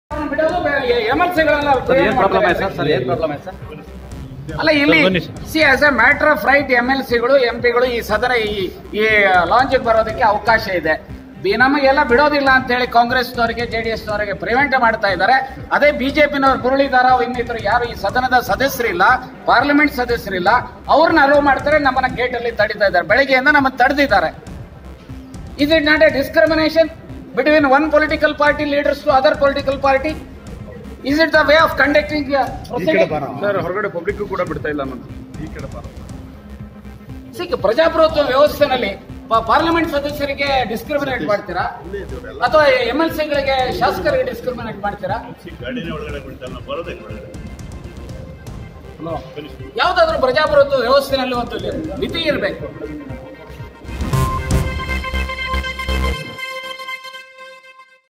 ಬಿಡೋದು M L ಸಿಗಳೆಲ್ಲ ಏನ್ problem ಆಯ್ತು ಸರ್ ಸರ್ ಏನ್ ಪ್ರಾಬ್ಲಮ್ ಆಯ್ತು ಸರ್ ಅಲ್ಲ ಇಲ್ಲಿ ಬನ್ನಿ sir. See as a matter of right M L ಸಿಗಳು ಎಂ ಪಿಗಳು ಈ ಸದನ ಈ ಈ ಲಾಂಚಿಗೆ ಬರೋದಕ್ಕೆ ಅವಕಾಶ ಇದೆ ಬಿ- ನಮಗೆಲ್ಲ ಬಿಡೋದಿಲ್ಲ ಅಂತ ಹೇಳಿ ಕಾಂಗ್ರೆಸ್ನವರಿಗೆ ಜೆ ಡಿ ಎಸ್ನವರಿಗೆ ಪ್ರಿವೆಂಟ್ ಮಾಡ್ತಾ ಇದ್ದಾರೆ ಅದೇ ಬಿಜೆಪಿನವರು ಮುರಳೀಧರ ಇನ್ನಿತರು ಯಾರು ಈ ಸದನದ ಸದಸ್ಯರಿಲ್ಲ ಪಾರ್ಲಿಮೆಂಟ್ ಸದಸ್ಯರಿಲ್ಲ ಅವ್ರನ್ನ ಅಲೋ ಮಾಡ್ತಾರೆ ನಮ್ಮನ್ನ ಗೇಟ್ ಅಲ್ಲಿ ತಡಿತಾ ಇದ್ದಾರೆ ಬೆಳಗ್ಗೆಯಿಂದ ನಮ್ಮನ್ನು ತಡೆದಿದ್ದಾರೆ is it not a discrimination between one political party leaders to other political party is it the way of conducting sir ಹೊರಗಡೆ ಪಬ್ಲಿಕ್ ಕೂಡ ಬಿಡ್ತಾ ಇಲ್ಲ ನಾನು ಈ ಕಡೆ ಬರ ಸಿಕ್ಕ ಪ್ರಜಾಪ್ರಭುತ್ವ ವ್ಯವಸ್ಥೆನಲ್ಲಿ ಪ- ಪಾರ್ಲಿಮೆಂಟ್ ಸದಸ್ಯರಿಗೆ ಡಿಸ್ಕ್ರಿಮಿನೇಟ್ ಮಾಡ್ತೀರಾ ಅಥವಾ ಎಂ ಎಲ್ ಸಿಗಳಿಗೆ ಶಾಸಕರಿಗೆ ಡಿಸ್ಕ್ರಿಮಿನೇಟ್ ಮಾಡ್ತೀರಾ ಗಾಡಿನೇ ಒಳಗಡೆ ಬಿಡ್ತಾರೆ ನಾವು ಬರೋದೇ ಒಳಗಡೆ ಯಾವ್ದಾದ್ರು ಪ್ರಜಾಪ್ರಭುತ್ವ ವ್ಯವಸ್ಥೆನಲ್ಲಿ ಒಂದು ಮಿತಿ ಇರಬೇಕು